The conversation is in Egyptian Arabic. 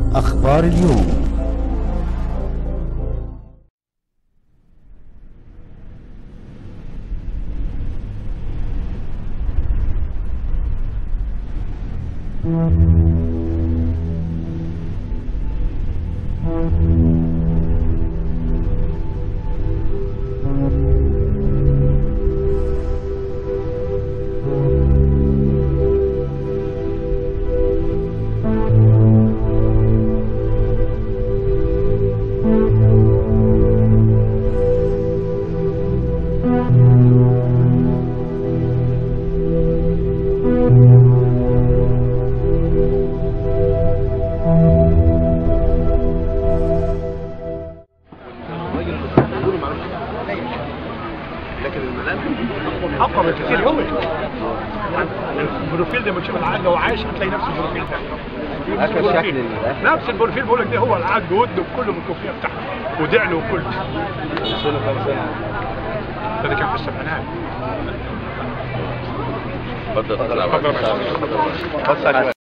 أخبار اليوم لكن الملامح اقوى من كتير قوي يعني البروفيل ده بتشوف العقل لو عايش هتلاقي نفس البروفيل ده آخر البروفيل. شكل للآخر. نفس البروفيل بقول لك ده هو العقل ودنه بكله بالكوفيه بتاعته ودعنه وكله سنه كام سنه؟ ده كان في السبعينات اتفضل اتفضل يا باشا. اتفضل